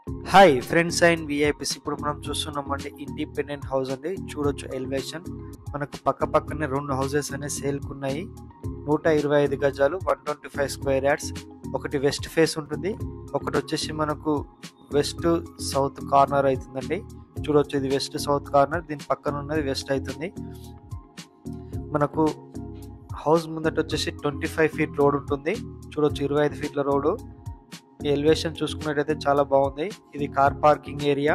hi friends and VIPs ఇప్పుడు మనం చూస్తున్నామండి ఇండిపెండెంట్ హౌస్ అండి చూడొచ్చు ఎలివేషన్ మనకు పక్క పక్కనే రెండు హౌసెస్ అనేవి సేల్కున్నాయి నూట ఇరవై ఐదు గజాలు one twenty five square yards ఒకటి వెస్ట్ ఫేస్ ఉంటుంది ఒకటి వచ్చేసి మనకు వెస్ట్ సౌత్ కార్నర్ అవుతుందండి చూడొచ్చు ఇది వెస్ట్ సౌత్ కార్నర్ దీని పక్కన ఉన్నది వెస్ట్ అవుతుంది మనకు హౌస్ ముందట వచ్చేసి ట్వంటీ ఫైవ్ ఫీట్ రోడ్ ఉంటుంది చూడొచ్చు ఇరవై ఐదు ఫీట్ల రోడ్డు ఈ ఎలివేషన్ చూసుకున్నట్టయితే చాలా బాగుంది ఇది car parking area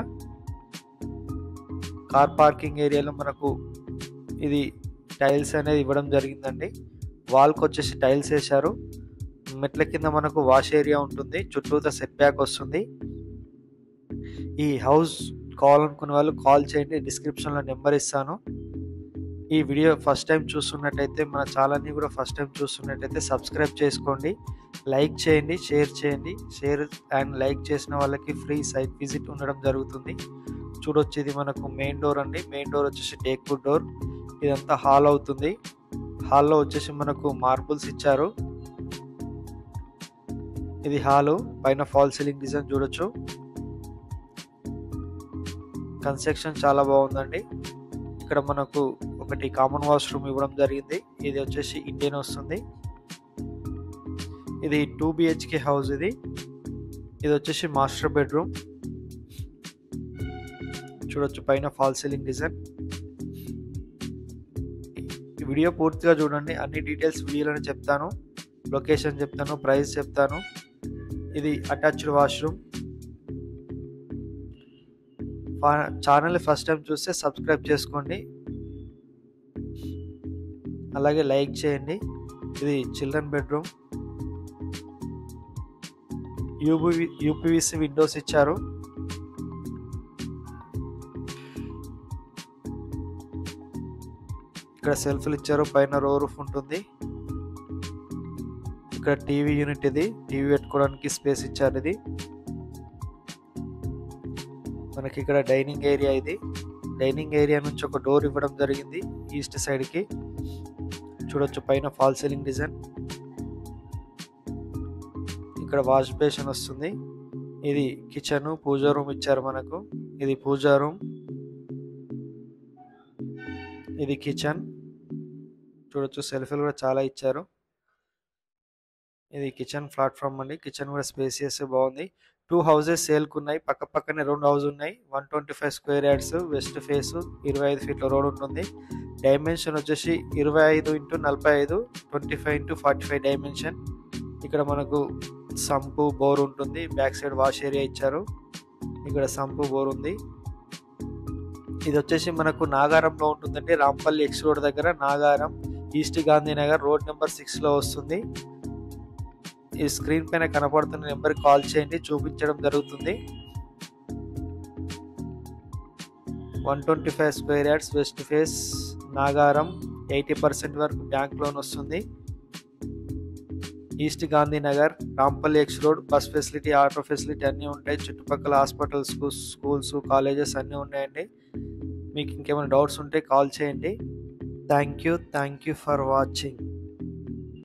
car parking ఏరియాలో మనకు ఇది టైల్స్ అనేది ఇవ్వడం జరిగిందండి వాల్కి వచ్చేసి టైల్స్ వేశారు మెట్ల కింద మనకు వాష్ ఏరియా ఉంటుంది చుట్టూత సెట్ బ్యాక్ వస్తుంది ఈ హౌస్ కావాలనుకునే వాళ్ళు కాల్ చేయండి డిస్క్రిప్షన్లో నెంబర్ ఇస్తాను ఈ వీడియో ఫస్ట్ టైం చూస్తున్నట్టయితే మన ఛానల్ని కూడా ఫస్ట్ టైం చూస్తున్నట్టయితే సబ్స్క్రైబ్ చేసుకోండి లైక్ చేయండి షేర్ చేయండి షేర్ అండ్ లైక్ చేసిన వాళ్ళకి ఫ్రీ సైట్ విజిట్ ఉండడం జరుగుతుంది చూడొచ్చు ఇది మనకు మెయిన్ డోర్ అండి మెయిన్ డోర్ వచ్చేసి టేక్వుడ్ డోర్ ఇదంతా హాల్ అవుతుంది హాల్లో వచ్చేసి మనకు మార్బుల్స్ ఇచ్చారు ఇది హాలు పైన ఫాల్ సీలింగ్ డిజైన్ చూడొచ్చు కన్స్ట్రక్షన్ చాలా బాగుందండి ఇక్కడ మనకు ఒకటి కామన్ వాష్రూమ్ ఇవ్వడం జరిగింది ఇది వచ్చేసి ఇండియన్ వస్తుంది ఇది టూ బిహెచ్కే హౌస్ ఇది ఇది వచ్చేసి మాస్టర్ బెడ్రూమ్ చూడొచ్చు పైన ఫాల్ సీలింగ్ డిజైన్ వీడియో పూర్తిగా చూడండి అన్ని డీటెయిల్స్ వీడియోలోనే చెప్తాను లొకేషన్ చెప్తాను ప్రైస్ చెప్తాను ఇది attached washroom channel first time చూస్తే సబ్స్క్రైబ్ చేసుకోండి అలాగే లైక్ చేయండి ఇది children bedroom UPV UPVC windows ఇచ్చారు ఇక్కడ సెల్ఫ్లు ఇచ్చారు పైన రో రూఫ్ ఉంటుంది ఇక్కడ టీవీ యూనిట్ ఇది టీవీ పెట్టుకోవడానికి స్పేస్ ఇచ్చారు ఇది మనకి ఇక్కడ డైనింగ్ ఏరియా ఇది డైనింగ్ ఏరియా నుంచి ఒక డోర్ ఇవ్వడం జరిగింది ఈస్ట్ సైడ్కి చూడొచ్చు పైన ఫాల్ సీలింగ్ డిజైన్ ఇక్కడ వాష్ బేషన్ వస్తుంది ఇది కిచెన్ పూజా రూమ్ ఇచ్చారు మనకు ఇది పూజా రూమ్ ఇది కిచెన్ చూడొచ్చు సెల్ఫీలు కూడా చాలా ఇచ్చారు ఇది కిచెన్ ప్లాట్ఫామ్ అండి కిచెన్ కూడా స్పేసియస్ బాగుంది టూ హౌసెస్ సేల్కున్నాయి పక్క పక్కనే రెండు హౌస్ ఉన్నాయి one twenty five square yards west face ఇరవై ఐదు ఫీట్ల రోడ్ ఉంటుంది డైమెన్షన్ వచ్చేసి ఇరవై ఐదు ఇంటూ నలభై ఐదు twenty five into forty five dimension ఇక్కడ మనకు సంపు బోర్ ఉంటుంది బ్యాక్ సైడ్ వాష్ ఏరియా ఇచ్చారు ఇక్కడ సంపు బోర్ ఉంది ఇది వచ్చేసి మనకు నాగారంలో ఉంటుందండి రాంపల్లి ఎక్స్ రోడ్ దగ్గర Nagaram east Gandhinagar road number సిక్స్లో వస్తుంది ఈ స్క్రీన్ పైన కనపడుతున్న నెంబర్కి కాల్ చేయండి చూపించడం జరుగుతుంది one twenty five square yards west face Nagaram eighty percent వరకు బ్యాంక్ లోన్ వస్తుంది east Gandhinagar Rampalli X road bus facility auto facility అన్నీ ఉంటాయి చుట్టుపక్కల హాస్పిటల్స్ స్కూల్స్ కాలేజెస్ అన్నీ ఉన్నాయండి మీకు ఇంకేమైనా డౌట్స్ ఉంటే కాల్ చేయండి thank you thank you for watching